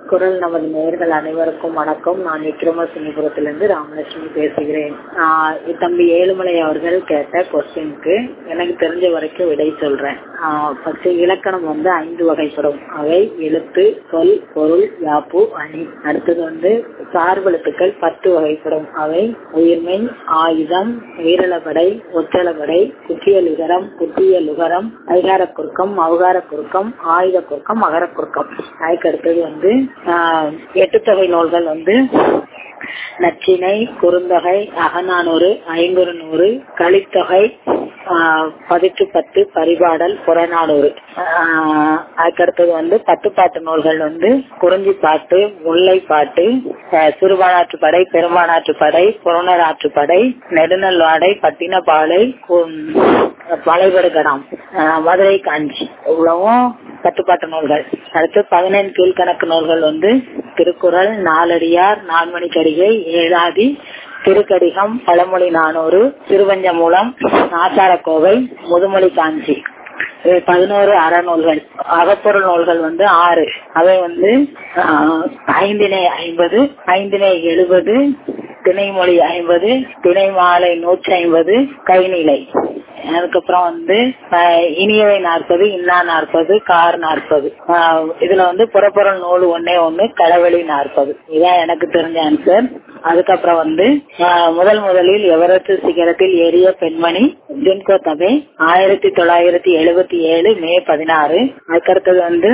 குரல் நமது நேர்கள் அனைவருக்கும் வணக்கம் நான் விக்ரமசிங்கபுரத்திலிருந்து ராமலட்சுமி பேசுகிறேன் ஆஹ் தம்பி ஏழுமலை அவர்கள் கேட்ட கொஸ்டினுக்கு எனக்கு தெரிஞ்ச வரைக்கும் விடை சொல்றேன் ஃபர்ஸ்ட் இலக்கணம் வந்து ஐந்து வகைப்படும் அவை எழுத்து சொல் பொருள் யாப்பு அணி அடுத்தது வந்து சார்பெழுத்துக்கள் பத்து வகைப்படும் அவை உயிர்மை ஆயுதம் உயிரிழப்படை ஒற்றளபடை குற்றியலுகரம் குற்றியலுகரம் ஐகார குறுக்கம் அவகார குறுக்கம் ஆயுத குறுக்கம் அகர குறுக்கம் அதுக்கு அடுத்தது வந்து ஆஹ் எட்டு தொகை நூல்கள் வந்து நச்சினை குறுந்தொகை அகநானூறு ஐங்குறு நூறு கலித்தொகை பதிற்று பத்து பரிபாடல் புறநானூறு அதுக்கடுத்தது வந்து பத்து பாட்டு நூல்கள் வந்து குறிஞ்சி பாட்டு முல்லை பாட்டு சிறுபானாற்று படை பெரும்பானாற்று படை புறநராற்று படை நெடுநல்வாடை பட்டினப்பாலை வளைபடுகடாம் மதுரை காஞ்சி இவ்வளவும் பத்துப்பாட்டு நூல்கள் அடுத்து பதினெண் கீழ்கணக்கு நூல்கள் வந்து திருக்குறள் நாலடியார் நான்மணி கடிகை ஏழாதி திருக்கடிகம் பழமொழி நானூறு திருவஞ்சமூலம் ஆச்சாரக்கோவை முதுமொழி காஞ்சி பதினோரு அறநூல்கள் அகப்பொருள் நூல்கள் வந்து ஆறு அவை வந்து ஐந்தினை ஐம்பது ஐந்தினை எழுபது திணைமொழி ஐம்பது திணை மாலை நூற்றி ஐம்பது கைநிலை அதுக்கப்புறம் வந்து இனியவை நாற்பது இன்னா நாற்பது கார் நாற்பது இதுல வந்து புறப்பொருள் நூல் ஒன்னே ஒண்ணு களவெளி நாற்பது இதான் எனக்கு தெரிஞ்ச ஆன்சர் அதுக்கப்புறம் வந்து முதல் முதலில் எவரத்து சிகரத்தில் ஏறிய பெண்மணி ஜென்கோ தபே ஆயிரத்தி தொள்ளாயிரத்தி எழுபத்தி ஏழு மே பதினாறு அதுக்கடுத்தது வந்து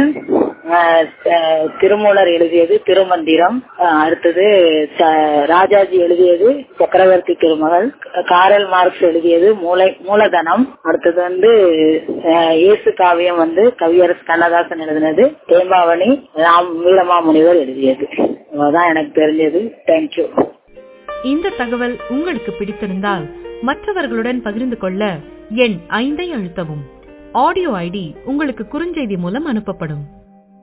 திருமூலர் எழுதியது திருமந்திரம் அடுத்தது ராஜாஜி எழுதியது சக்கரவர்த்தி திருமகள் காரல் மார்க்ஸ் எழுதியது மூளை மூலதனம் அடுத்தது வந்து இயேசு காவியம் வந்து கவியரசு கண்ணதாசன் எழுதினது தேம்பாவணி ராம் வீரமா முனிவர் எழுதியது அதான் எனக்கு தெரிஞ்சது தேங்க்யூ இந்த தகவல் உங்களுக்கு பிடித்திருந்தால் மற்றவர்களுடன் பகிர்ந்து கொள்ள எண் ஐந்தை அழுத்தவும் ஆடியோ ஐடி உங்களுக்கு குறுஞ்செய்தி மூலம் அனுப்பப்படும்